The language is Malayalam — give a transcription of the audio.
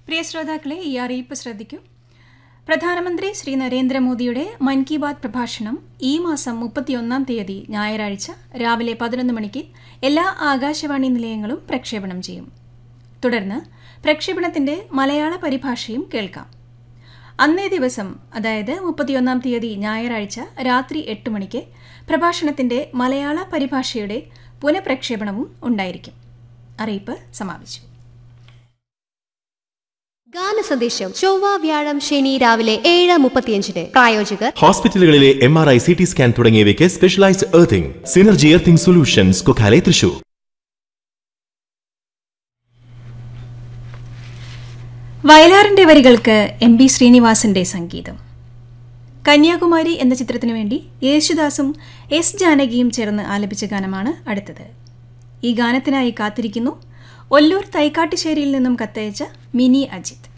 പ്രിയ ശ്രോതാക്കളെ ഈ അറിയിപ്പ് ശ്രദ്ധിക്കൂ പ്രധാനമന്ത്രി ശ്രീ നരേന്ദ്രമോദിയുടെ മൻ കി ബാത് പ്രഭാഷണം ഈ മാസം മുപ്പത്തിയൊന്നാം തീയതി ഞായറാഴ്ച രാവിലെ പതിനൊന്ന് മണിക്ക് എല്ലാ ആകാശവാണി നിലയങ്ങളും പ്രക്ഷേപണം ചെയ്യും തുടർന്ന് പ്രക്ഷേപണത്തിന്റെ മലയാള പരിഭാഷയും കേൾക്കാം അന്നേ ദിവസം അതായത് മുപ്പത്തിയൊന്നാം തീയതി ഞായറാഴ്ച രാത്രി എട്ട് മണിക്ക് പ്രഭാഷണത്തിന്റെ മലയാള പരിഭാഷയുടെ പുനഃപ്രക്ഷേപണവും ഉണ്ടായിരിക്കും അറിയിപ്പ് സമാപിച്ചു ഗാന സന്ദേശം ചൊവ്വ വ്യാഴം ശനി രാവിലെ ഏഴ് മുപ്പത്തിയഞ്ചിന് പ്രായോജകർ ഹോസ്പിറ്റലുകളിലെ M R I C T scan തുടങ്ങിയവയ്ക്ക് specialised earthing Synergy earthing solutions Kokkale Thrissur വയലാറിന്റെ വരികൾക്ക് എം ബി ശ്രീനിവാസന്റെ സംഗീതം കന്യാകുമാരി എന്ന ചിത്രത്തിനു വേണ്ടി യേശുദാസും എസ് ജാനകിയും ചേർന്ന് ആലപിച്ച ഗാനമാണ് അടുത്തത് ഈ ഗാനത്തിനായി കാത്തിരിക്കുന്നു ഒല്ലൂർ തൈക്കാട്ടുശ്ശേരിയിൽ നിന്നും കത്തയച്ച മിനി അജിത്ത്